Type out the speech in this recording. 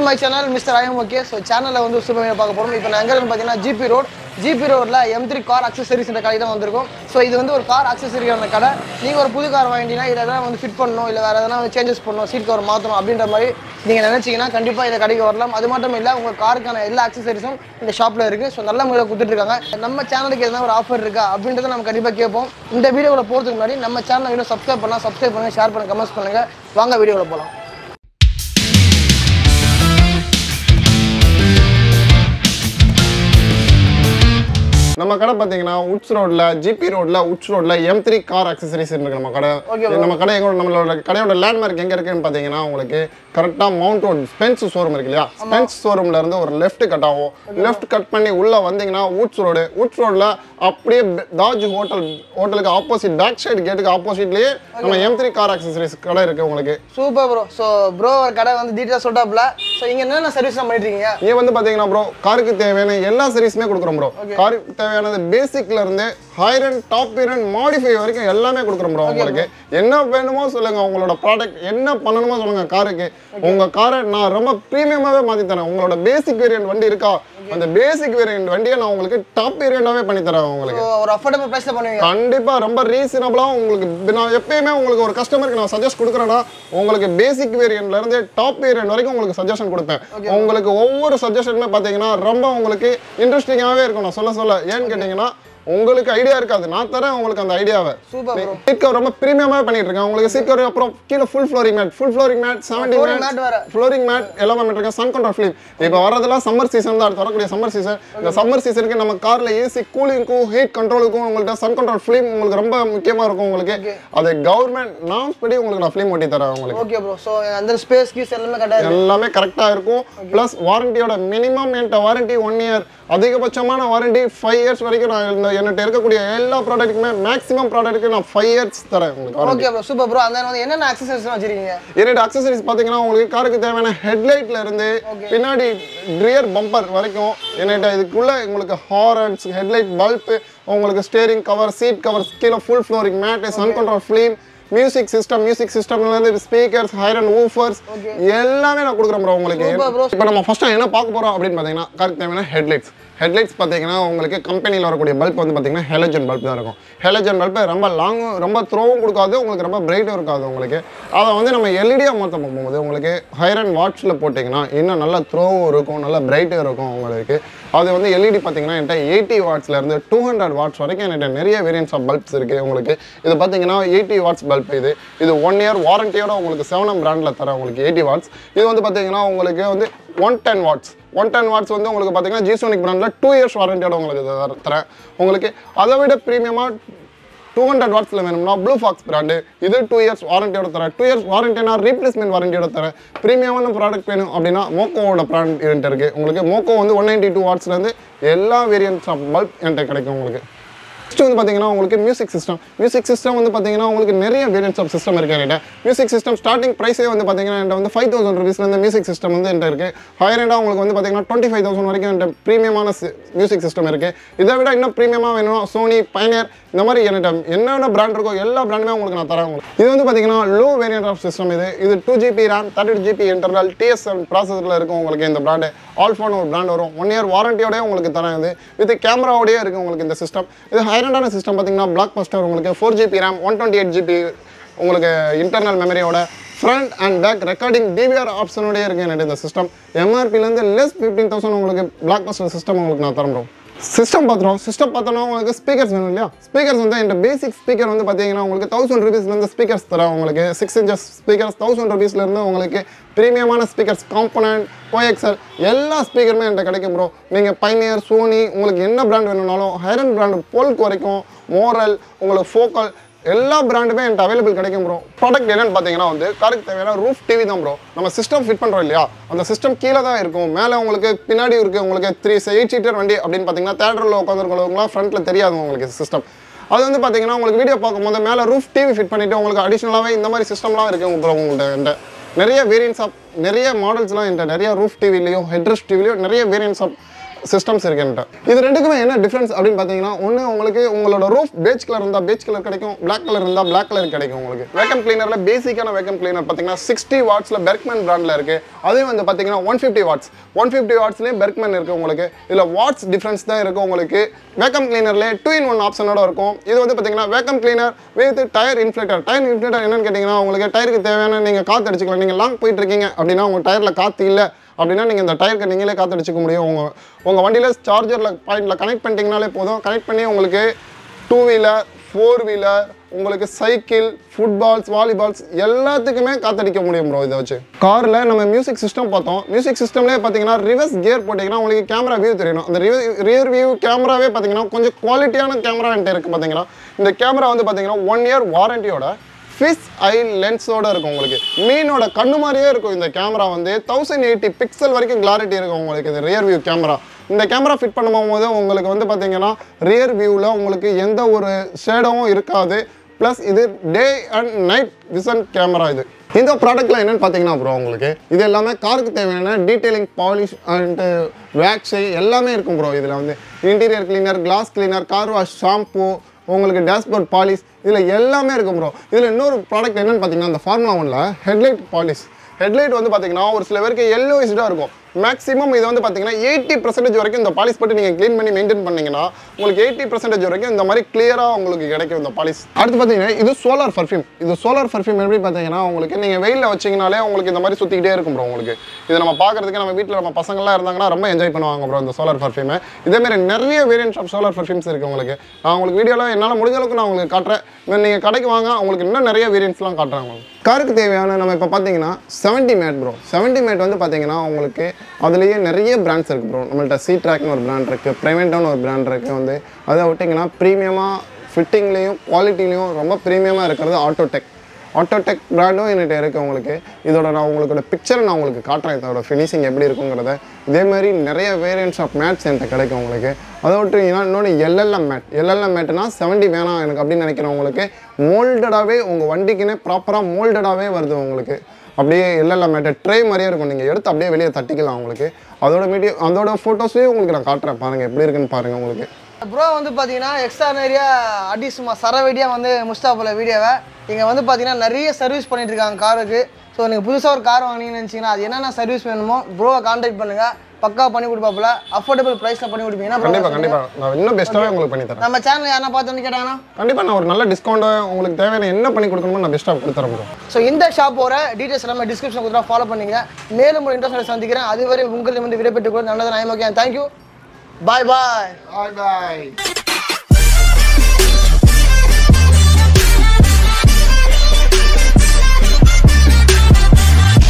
My channel mister I'm okay so சேனலில் வந்து super பார்க்க போகிறோம் இப்போ நான் எங்கே இருக்குன்னு பார்த்தீங்கன்னா ஜிபி ரோட் ஜிபி ரோட்டில் எம் த்ரீ கார் அக்சசரிஸ் இந்த கடை தான் வந்திருக்கும் ஸோ இது வந்து ஒரு கார் அக்சசரியான கடை நீங்கள் ஒரு புது கார் வாங்கிட்டீங்கன்னா இதை எதாவது வந்து ஃபிட் பண்ணணும் இல்லை வேறு எதனா வந்து சேஞ்சஸ் பண்ணணும் சீட் கவர் மாற்றணும் அப்படின்ற மாதிரி நீங்கள் நினச்சிங்கன்னா கண்டிப்பாக இந்த கடைக்கு வரலாம் அது மட்டும் இல்லை உங்கள் காருக்கான எல்லா அக்சசரிஸும் இந்த ஷாப்பில் இருக்குது ஸோ நல்ல முறையில் கொடுத்துட்ருக்காங்க நம்ம சேனலுக்கு எதனா ஒரு ஆஃபர் இருக்கா அப்படின்றத நம்ம கண்டிப்பாக கேட்போம் இந்த வீடியோவில் போகிறதுக்கு முன்னாடி நம்ம சேனலை இன்னும் சப்ஸ்கிரைப் பண்ணலாம் சப்ஸ்கிரைப் பண்ணுங்கள் ஷேர் பண்ணுங்கள் கமெண்ட்ஸ் பண்ணுங்கள் வாங்க வீடியோவில் போகலாம் நம்ம கடை பார்த்தீங்கன்னா உட்ஸ் ரோட்ல ஜிபி ரோட்ல உட்ஸ் ரோட்ல எம் த்ரீ கார் அக்சசரிஸ் இருக்கு நம்ம கடை Okay, நம்ம கடை எங்க நம்மளோட கடையோட லேண்ட்மார்க் எங்க இருக்குன்னு பார்த்தீங்கன்னா உங்களுக்கு கரெக்டாக மவுண்ட் ரோட் ஸ்பென்ஸ் ஷோரூம் இருக்கு இல்லையா ஸ்பென்ஸ் ஷோரூம்ல இருந்து ஒரு லெஃப்ட் கட் ஆகும் லெஃப்ட் கட் பண்ணி உள்ள வந்தீங்கன்னா உட்ஸ் ரோடு உட்ஸ் ரோட்ல அப்படியே பெ- தாஜ் ஹோட்டல் ஹோட்டலுக்கு ஆப்போசிட் பேக் சைடு கேட்டுக்கு ஆப்போசிட்லயே நம்ம எம் த்ரீ கார் அக்சசரிஸ் கடை இருக்கு உங்களுக்கு சூப்பர் ப்ரோ ஸோ ப்ரோ ஒரு கடை வந்து டீட்டெயில் சொல்லிட்டாப்ல ஸோ இங்கே என்னென்ன சர்வீஸ்லாம் பண்ணிட்டு இருக்கீங்க இங்க வந்து பாத்தீங்கன்னா ப்ரோ காருக்கு தேவையான எல்லா சர்வீஸுமே கொடுக்குறோம் ப்ரோ காருக்கு தேவையானது பேசிக்ல இருந்து higher and top and modify வரைக்கும் எல்லாமே கொடுக்குறோம் ப்ரோ உங்களுக்கு என்ன வேணுமோ சொல்லுங்க உங்களோட ப்ராடக்ட் என்ன பண்ணணுமோ சொல்லுங்க காருக்கு உங்க காரை நான் ரொம்ப ப்ரீமியமாவே மாத்தி தரேன் உங்களோட பேசிக் வேரியன்ட் வண்டி இருக்கா அந்த பேசிக் வேரியன்ட் வண்டியை நான் உங்களுக்கு டாப் வேரியண்டாவே பண்ணி தரேன் உங்களுக்கு ஸோ ஒரு அஃபோர்டபுள் ப்ரைஸில் பண்ணுவீங்க கண்டிப்பா ரொம்ப ரீசனபிளா உங்களுக்கு நான் எப்பயுமே உங்களுக்கு ஒரு கஸ்டமருக்கு நான் சஜஸ்ட் கொடுக்குறேன்னா உங்களுக்கு பேசிக் வேரியன்ட்ல இருந்து டாப் வேரியன்ட் வரைக்கும் உங்களுக்கு சஜஷன் கொடுப்பேன் உங்களுக்கு ஒவ்வொரு சஜஷனுமே பாத்தீங்கன்னா ரொம்ப உங்களுக்கு இன்ட்ரெஸ்டிங்காவே இருக்கும் நான் சொல்ல சொல்ல ஏன்னு கேட்டீங்கன்னா உங்களுக்கு ஐடியா இருக்காது நான் தரேன் உங்களுக்கு அந்த ஐடியாவை சூப்பர் ப்ரோ சீட் கவர் ரொம்ப பிரீமியமாக பண்ணிட்டு இருக்கேன் உங்களுக்கு சீட் கவர் அப்புறம் கீழே full flooring mat full flooring mat seventy flooring mat வேற. ஃப்ளோரிங் மேட் எல்லாமே பண்ணிருக்கேன் சன் கண்ட்ரோல் ஃபிலிம் இப்போ வரதெல்லாம் சம்மர் சீசன் தான் அடுத்து வரக்கூடிய சம்மர் சீசன் இந்த சம்மர் சீசனுக்கு நம்ம கார்ல ஏசி கூலிங்க்கும் ஹீட் கண்ட்ரோலுக்கும் உங்கள்கிட்ட சன் கண்ட்ரோல் ஃபிலிம் உங்களுக்கு ரொம்ப முக்கியமா இருக்கும் உங்களுக்கு அது கவர்மெண்ட் நாம்ஸ் படி உங்களுக்கு நான் ஃபிலிம் ஒட்டி தரேன் உங்களுக்கு ஓகே ப்ரோ ஸோ அந்த ஸ்பேஸ் கீஸ் எல்லாமே கரெக்டாக எல்லாமே கரெக்டாக இருக்கும் ப்ளஸ் வாரண்டியோட மினிமம் என்கிட்ட வாரண்டி ஒன் இயர் அதிகபட்சமான வாரண்டி ஃபைவ் இயர்ஸ் வரைக்கும் நான் இந்த என்கிட்ட இருக்கக்கூடிய எல்லா ப்ராடக்ட்டுக்குமே மேக்ஸிமம் ப்ராடக்ட்டுக்கு நான் ஃபைவ் இயர்ஸ் தரேன் உங்களுக்கு warranty. Okay bro super bro அந்த வந்து என்னென்ன அக்சசரிஸ்லாம் வச்சிருக்கீங்க என்னோட அக்சசரிஸ் பார்த்தீங்கன்னா உங்களுக்கு காருக்கு தேவையான ஹெட்லைட்ல இருந்து பின்னாடி ரியர் பம்பர் வரைக்கும் என்னட்ட இதுக்குள்ள உங்களுக்கு ஹாரன்ஸ் ஹெட்லைட் பல்ப் உங்களுக்கு ஸ்டேரிங் கவர் சீட் கவர் கீழே full flooring mat sun control film music system music சிஸ்டம்ல இருந்து ஸ்பீக்கர்ஸ் ஹைரன் ஊஃபர்ஸ் எல்லாமே நான் கொடுக்குறேன் ப்ரோ உங்களுக்கு Super bro. இப்போ நம்ம ஃபர்ஸ்ட் என்ன பார்க்க போறோம் அப்படின்னு பார்த்தீங்கன்னா காருக்கு தேவையான ஹெட்லைட்ஸ் ஹெட்லைட்ஸ் பார்த்தீங்கன்னா உங்களுக்கு கம்பெனியில் வரக்கூடிய பல்ப் வந்து பார்த்தீங்கன்னா ஹெலஜன் பல்ப் தான் இருக்கும் ஹெலஜன் பல்ப் ரொம்ப லாங்கும் ரொம்ப த்ரோவும் கொடுக்காது உங்களுக்கு ரொம்ப பிரைட்டும் இருக்காது உங்களுக்கு அதை வந்து நம்ம எல்இடியாக மாற்ற போகும்போது உங்களுக்கு ஹைரன் வாட்ஸில் போட்டிங்கன்னா இன்னும் நல்லா த்ரோவும் இருக்கும் நல்லா பிரைட்டும் இருக்கும் உங்களுக்கு அது வந்து எல்இடி பார்த்தீங்கன்னா என்கிட்ட எயிட்டி வாட்ஸ்லேருந்து டூ ஹண்ட்ரட் வாட்ஸ் வரைக்கும் என்கிட்ட நிறைய வேரியன்ஸ் ஆஃப் பல்ப்ஸ் இருக்குது உங்களுக்கு இது பார்த்தீங்கன்னா எயிட்டி வாட்ஸ் பல்ப் இது இது ஒன் இயர் வாரண்டியோட உங்களுக்கு செவனம் பிராண்டில் தரேன் உங்களுக்கு எயிட்டி வாட்ஸ் இது வந்து பார்த்தீங்கன்னா உங்களுக்கு வந்து one ten watts one ten watts வந்து உங்களுக்கு பார்த்தீங்கன்னா ஜிசோனிக் பிராண்டில் டூ இயர்ஸ் வாரண்டியோட உங்களுக்கு இது தர- தரேன் உங்களுக்கு அதை விட ப்ரீமியமாக டூ ஹண்ட்ரட் வாட்ஸில் வேணும்னா ப்ளூ ஃபாக்ஸ் பிராண்டு இது டூ இயர்ஸ் வாரண்டியோட தரேன் டூ இயர்ஸ் வாரண்டினா ரீப்ளேஸ்மெண்ட் வாரண்டியோட தரேன் ப்ரீமியமான ப்ராடக்ட் வேணும் அப்படின்னா மோக்கோவோட பிராண்ட் என்கிட்ட இருக்குது உங்களுக்கு மோக்கோ வந்து ஒன் நைன்டி டூ வாட்ஸ்லேருந்து எல்லா வேரியன்ட்ஸ் ஆஃப் பல்ப் என்கிட்ட கிடைக்கும் உங்களுக்கு நெக்ஸ்ட் வந்து பார்த்தீங்கன்னா உங்களுக்கு மியூசிக் சிஸ்டம் மியூசிக் சிஸ்டம் வந்து பார்த்தீங்கன்னா உங்களுக்கு நிறைய வேரியன்ட்ஸ் ஆஃப் சிஸ்டம் இருக்கு என்கிட்ட மியூசிக் சிஸ்டம் ஸ்டார்டிங் ப்ரைஸே வந்து பார்த்தீங்கன்னா என்கிட்ட வந்து ஃபைவ் தௌசண்ட் ருபீஸ்லேருந்து மியூசிக் சிஸ்டம் வந்து என்கிட்ட இருக்கு ஹையர் எண்டாக உங்களுக்கு வந்து பார்த்தீங்கன்னா டுவெண்ட்டி ஃபைவ் தௌசண்ட் வரைக்கும் என்கிட்ட ப்ரீமியமான மியூசிக் சிஸ்டம் இருக்கு இதை விட இன்னும் ப்ரீமியமாக வேணும் சோனி பைனியர் இந்த மாதிரி என்கிட்ட என்னென்ன பிராண்ட் இருக்கோ எல்லா பிராண்டுமே உங்களுக்கு நான் தரேன் உங்களுக்கு இது வந்து பார்த்தீங்கன்னா லோ வேரியன்ட் ஆஃப் சிஸ்டம் இது இது two GB RAM thirty GB internal TS seven ப்ராசஸரில் இருக்கும் உங்களுக்கு இந்த பிராண்டு ஆல்ஃபான் ஒரு பிராண்ட் வரும் ஒன் இயர் வாரண்டியோடய உங்களுக்கு தரேன் இது வித் கேமராவோடய இருக்குது உங்களுக்கு இந்த சிஸ்டம் இது ஹைரண்டான சிஸ்டம் பார்த்தீங்கன்னா பிளாக் பஸ்டர் உங்களுக்கு four GB RAM one twenty eight GB உங்களுக்கு இன்டர்னல் மெமரியோட front and back recording DVR ஆப்ஷனோடய இருக்குது எனக்கு இந்த சிஸ்டம் எம்ஆர்பிலேருந்து லெஸ் ஃபிஃப்டீன் தௌசண்ட் உங்களுக்கு பிளாக் பஸ்டர் சிஸ்டம் உங்களுக்கு நான் தரேன் சிஸ்டம் பார்த்துறோம் சிஸ்டம் பார்த்தோன்னா உங்களுக்கு ஸ்பீக்கர்ஸ் வேணும் இல்லையா ஸ்பீக்கர்ஸ் வந்து இந்த பேசிக் ஸ்பீக்கர் வந்து பார்த்தீங்கன்னா உங்களுக்கு தௌசண்ட் ருபீஸ்லேருந்து ஸ்பீக்கர்ஸ் தரேன் உங்களுக்கு சிக்ஸ் இன்ச்சஸ் ஸ்பீக்கர்ஸ் தௌசண்ட் ருபீஸ்லேருந்து உங்களுக்கு ப்ரீமியமான ஸ்பீக்கர்ஸ் காம்பனண்ட் ஓஎக்ஸ்எல் எல்லா ஸ்பீக்கருமே என்கிட்ட கிடைக்கும் ப்ரோ நீங்கள் பைனியர் சோனி உங்களுக்கு என்ன பிராண்ட் வேணும்னாலும் ஹைரன் பிராண்ட் போல்க் வரைக்கும் மோரல் உங்களுக்கு ஃபோக்கல் எல்லா பிராண்டுமே என்கிட்ட அவைலபிள் கிடைக்கும் ப்ரோ ப்ராடக்ட் என்னன்னு பார்த்தீங்கன்னா வந்து காருக்கு தேவையான ரூஃப் டிவி தான் ப்ரோ நம்ம சிஸ்டம் ஃபிட் பண்ணுறோம் இல்லையா அந்த சிஸ்டம் கீழே தான் இருக்கும் மேலே உங்களுக்கு பின்னாடி இருக்குது உங்களுக்கு த்ரீ எயிட் சீட்டர் வண்டி அப்படின்னு பார்த்தீங்கன்னா தேட்டரில் உட்காந்துருக்கவங்களாம் ஃப்ரண்ட்டில் தெரியாது உங்களுக்கு சிஸ்டம் அது வந்து பார்த்தீங்கன்னா உங்களுக்கு வீடியோ பார்க்கும்போது மேலே ரூஃப் டிவி ஃபிட் பண்ணிவிட்டு உங்களுக்கு அடிஷ்னலாகவே இந்த மாதிரி சிஸ்டம்லாம் இருக்குது ப்ரோ உங்கள்கிட்ட என்கிட்ட நிறைய வேரியன்ஸ் ஆஃப் நிறைய மாடல்ஸ்லாம் என்கிட்ட நிறைய ரூஃப் டிவிலையும் ஹெட்ரஸ் டிவிலையும் நிறைய வேரியன்ஸ் ஆஃப் சிஸ்டம்ஸ் இருக்கு என்கிட்ட இது ரெண்டுக்குமே என்ன டிஃப்ரென்ஸ் அப்படின்னு பார்த்தீங்கன்னா ஒன்று உங்களுக்கு உங்களோட ரூஃப் பேஜ் கலர் இருந்தால் பேஜ் கலர் கிடைக்கும் Black கலர் இருந்தால் Black கலர் கிடைக்கும் உங்களுக்கு வேக்கம் கிளீனரில் பேசிக்கான வேக்கம் கிளீனர் பார்த்தீங்கன்னா சிக்ஸ்டி வாட்ஸில் பெர்க்மேன் பிராண்டில் இருக்கு அதே வந்து பார்த்தீங்கன்னா one fifty watts one fifty வாட்ஸ்லேயே பெர்க்மேன் இருக்கு உங்களுக்கு இதில் வாட்ஸ் டிஃப்ரென்ஸ் தான் இருக்கு உங்களுக்கு வேக்கம் கிளீனர்லேயே டூ இன் ஒன் ஆப்ஷனோட இருக்கும் இது வந்து பார்த்தீங்கன்னா vacuum cleaner with tyre inflator tyre inflator என்னன்னு கேட்டிங்கன்னா உங்களுக்கு டயருக்கு தேவையான நீங்கள் காற்று அடிச்சுக்கலாம் நீங்கள் லாங் போயிட்டு இருக்கீங்க அப்படின்னா உங்கள் டயரில் காற்று இல்லை அப்படின்னா நீங்கள் இந்த டயருக்கு நீங்களே காத்தடிச்சுக்க முடியும் உங்கள் உங்கள் வண்டியில் சார்ஜரில் பாயிண்டில் கனெக்ட் பண்ணிட்டீங்கனாலே போதும் கனெக்ட் பண்ணி உங்களுக்கு டூ வீலர் ஃபோர் வீலர் உங்களுக்கு சைக்கிள் ஃபுட்பால்ஸ் வாலிபால்ஸ் எல்லாத்துக்குமே காத்தடிக்க முடியும் ப்ரோ இதை வச்சு காரில் நம்ம மியூசிக் சிஸ்டம் பார்த்தோம் மியூசிக் சிஸ்டம்லேயே பார்த்தீங்கன்னா ரிவர்ஸ் கியர் போட்டிங்கன்னா உங்களுக்கு கேமரா வியூ தெரியணும் அந்த ரியர் வியூ கேமராவே பார்த்தீங்கன்னா கொஞ்சம் குவாலிட்டியான கேமரா என்கிட்ட இருக்குது பார்த்தீங்கன்னா இந்த கேமரா வந்து பார்த்தீங்கன்னா ஒன் இயர் வாரண்டியோட ஃபிஷ் ஐ லென்ஸோட இருக்கும் உங்களுக்கு மீனோட கண்ணு மாதிரியே இருக்கும் இந்த கேமரா வந்து தௌசண்ட் எயிட்டி பிக்சல் வரைக்கும் கிளாரிட்டி இருக்கும் உங்களுக்கு இந்த ரியர் வியூ கேமரா இந்த கேமரா ஃபிட் பண்ணும்போது உங்களுக்கு வந்து பார்த்தீங்கன்னா ரியர் வியூவில் உங்களுக்கு எந்த ஒரு ஷேடவும் இருக்காது ப்ளஸ் இது day and night vision camera இது இந்த ப்ராடக்ட்ல என்னன்னு பார்த்தீங்கன்னா ப்ரோ உங்களுக்கு இது எல்லாமே காருக்கு தேவையான டீட்டெயிலிங் பாலிஷ் அண்ட் வேக்ஸு எல்லாமே இருக்கும் ப்ரோ இதில் வந்து interior cleaner glass cleaner car wash shampoo உங்களுக்கு டேஷ்போர்ட் பாலிஷ் இதில் எல்லாமே இருக்கும் ப்ரோ இதில் இன்னொரு ப்ராடக்ட் என்னன்னு பார்த்தீங்கன்னா இந்த ஃபார்முலா ஒன்ல ஹெட்லைட் பாலிஷ் ஹெட்லைட் வந்து பார்த்தீங்கன்னா ஒரு சில பேருக்கு எல்லோயிஸ்டாக இருக்கும் மேக்ஸிமம் இது வந்து பார்த்தீங்கன்னா எயிட்டி பர்சன்டேஜ் வரைக்கும் இந்த பாலிஷ் போட்டு நீங்கள் க்ளீன் பண்ணி மெயின்டைன் பண்ணீங்கன்னா உங்களுக்கு எயிட்டி பர்சன்டேஜ் வரைக்கும் இந்த மாதிரி கிளியராக உங்களுக்கு கிடைக்கும் இந்த பாலிஷ் அடுத்து பார்த்தீங்கன்னா இது சோலார் பர்ஃப்யூம் இது சோலார் பர்ஃப்யூம் எப்படி பார்த்தீங்கன்னா உங்களுக்கு நீங்கள் வெயிலில் வச்சிங்கனாலே உங்களுக்கு இந்த மாதிரி சுற்றிக்கிட்டே இருக்கும் ப்ரோ உங்களுக்கு இது நம்ம பார்க்கறதுக்கு நம்ம வீட்டில் நம்ம பசங்கள்லாம் இருந்தாங்கன்னா ரொம்ப என்ஜாய் பண்ணுவாங்க ப்ரோ இந்த சோலார் பர்ஃப்யூமை இதேமாரி நிறைய வேரியன்ஸ் ஆஃப் சோலார் பர்ஃப்யூம்ஸ் இருக்குது உங்களுக்கு நான் உங்களுக்கு வீடியோவில் என்னால் முடிஞ்ச அளவுக்கு நான் உங்களுக்கு காட்டுறேன் நீங்கள் கடைக்கு வாங்க உங்களுக்கு இன்னும் நிறைய வேரியன்ட்ஸ்லாம் காட்டுறேன் உங்களுக்கு காருக்கு தேவையான நம்ம இப்போ பார்த்தீங்கன்னா seventy mat bro seventy mat வந்து பார்த்தீங்கன்னா உங்களுக்கு அதுலேயே நிறைய பிராண்ட்ஸ் இருக்குது ப்ரோ நம்மள்ட்ட சி ட்ராக்னு ஒரு பிராண்ட் இருக்குது ப்ரைவேட்டான ஒரு பிராண்ட் இருக்குது வந்து அதை விட்டிங்கன்னா ப்ரீமியமாக ஃபிட்டிங்லேயும் குவாலிட்டிலையும் ரொம்ப ப்ரீமியமாக இருக்கிறது ஆட்டோடெக் ஆட்டோடெக் பிராண்டும் என்கிட்ட இருக்குது உங்களுக்கு இதோட நான் உங்களோட பிக்சரை நான் உங்களுக்கு காட்டுறேன் இதோட ஃபினிஷிங் எப்படி இருக்குங்கிறத இதே மாதிரி நிறைய வேரியன்ட்ஸ் ஆஃப் மேட்ஸ் என்கிட்ட கிடைக்கும் உங்களுக்கு அதை விட்டுங்கன்னா இன்னொன்று எல்எல்எம் மேட் எல்எல்எம் மேட்னா செவன்ட்டி வேணாம் எனக்கு அப்படின்னு நினைக்கிறவங்களுக்கு மோல்டடாகவே உங்கள் வண்டிக்குன்னே ப்ராப்பராக மோல்டடாகவே வருது உங்களுக்கு அப்படியே எல்எல்எம் மேட்டு ட்ரே மாதிரியே இருக்கும் நீங்கள் எடுத்து அப்படியே வெளியே தட்டிக்கலாம் உங்களுக்கு அதோட மீடிய அதோட ஃபோட்டோஸையும் உங்களுக்கு நான் காட்டுறேன் பாருங்கள் எப்படி இருக்குன்னு பாருங்கள் உங்களுக்கு ப்ரோ வந்து பார்த்தீங்கன்னா எக்ஸ்ட்ரா நிறைய அடி சும்மா சரவெடியாக வந்து முஸ்தாபில் வீடியோவை இங்கே வந்து பார்த்தீங்கன்னா நிறைய சர்வீஸ் பண்ணிட்டு இருக்காங்க காருக்கு ஸோ நீங்கள் புதுசாக ஒரு கார் வாங்கினீங்கன்னு நினச்சிங்கன்னா அது என்னென்ன சர்வீஸ் வேணுமோ ப்ரோவை கான்டாக்ட் பண்ணுங்கள் பக்கா பண்ணி கொடுப்பாப்புல அஃபோர்டபுள் ப்ரைஸில் பண்ணி கொடுப்பீங்கன்னா bro கண்டிப்பாக கண்டிப்பாக நான் இன்னும் பெஸ்ட்டாகவே உங்களுக்கு பண்ணி தரேன் நம்ம சேனல் யாரா பார்த்து வந்து கேட்டாங்கன்னா கண்டிப்பாக நான் ஒரு நல்ல டிஸ்கவுண்ட்டை உங்களுக்கு தேவையான என்ன பண்ணி கொடுக்கணுமோ நான் பெஸ்ட்டாக கொடுத்துறேன் bro. ஸோ இந்த ஷாப்போட டீட்டெயில்ஸ் எல்லாமே டிஸ்கிரிப்ஷன் கொடுத்தா ஃபாலோ பண்ணிங்க மேலும் ஒரு இன்ட்ரெஸ்ட் சந்திக்கிறேன் அதுவரை உங்களிடம் வந்து விடைபெற்றுக் கொண்டு நல்லது நான் thank you bye bye Bye bye.